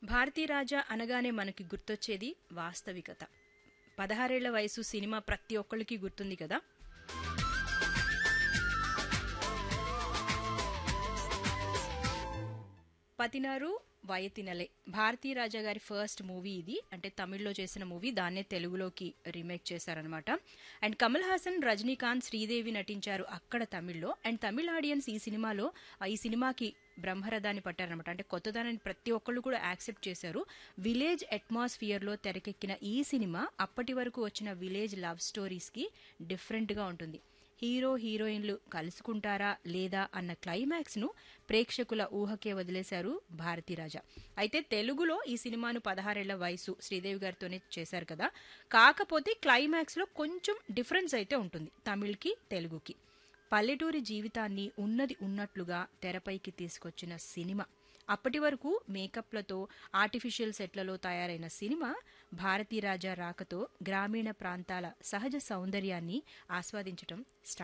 భారతీ రాజా అనగానే మనకి గుర్తొచ్చేది వాస్తవికత పదహారేళ్ల వయసు సినిమా ప్రతి ఒక్కళ్ళకి గుర్తుంది కదా పతినారు వయతినలే భారతీ రాజా గారి ఫస్ట్ మూవీ ఇది అంటే తమిళ్లో చేసిన మూవీ దాన్నే తెలుగులోకి రీమేక్ చేశారనమాట అండ్ కమల్ హాసన్ రజనీకాంత్ శ్రీదేవి నటించారు అక్కడ తమిళ్లో అండ్ తమిళ ఆడియన్స్ ఈ సినిమాలో ఆ, ఈ సినిమాకి బ్రహ్మరథాన్ని పట్టారనమాట అంటే కొత్తదానాన్ని ప్రతి ఒక్కళ్ళు కూడా యాక్సెప్ట్ చేశారు విలేజ్ అట్మాస్ఫియర్లో తెరకెక్కిన ఈ సినిమా అప్పటి వరకు వచ్చిన విలేజ్ లవ్ స్టోరీస్కి డిఫరెంట్గా ఉంటుంది హీరో హీరోయిన్లు కలుసుకుంటారా లేదా అన్న క్లైమాక్స్ ను ప్రేక్షకుల ఊహకే వదిలేశారు భారతీరాజా అయితే తెలుగులో ఈ సినిమాను పదహారేళ్ల వయసు శ్రీదేవి గారితోనే చేశారు కదా కాకపోతే క్లైమాక్స్ లో కొంచెం డిఫరెన్స్ అయితే ఉంటుంది తమిళ్కి తెలుగుకి పల్లెటూరి జీవితాన్ని ఉన్నది ఉన్నట్లుగా తెరపైకి తీసుకొచ్చిన సినిమా అప్పటి వరకు మేకప్లతో ఆర్టిఫిషియల్ సెట్లలో తయారైన సినిమా భారతీరాజా రాకతో గ్రామీణ ప్రాంతాల సహజ సౌందర్యాన్ని ఆస్వాదించటం స్టార్ట్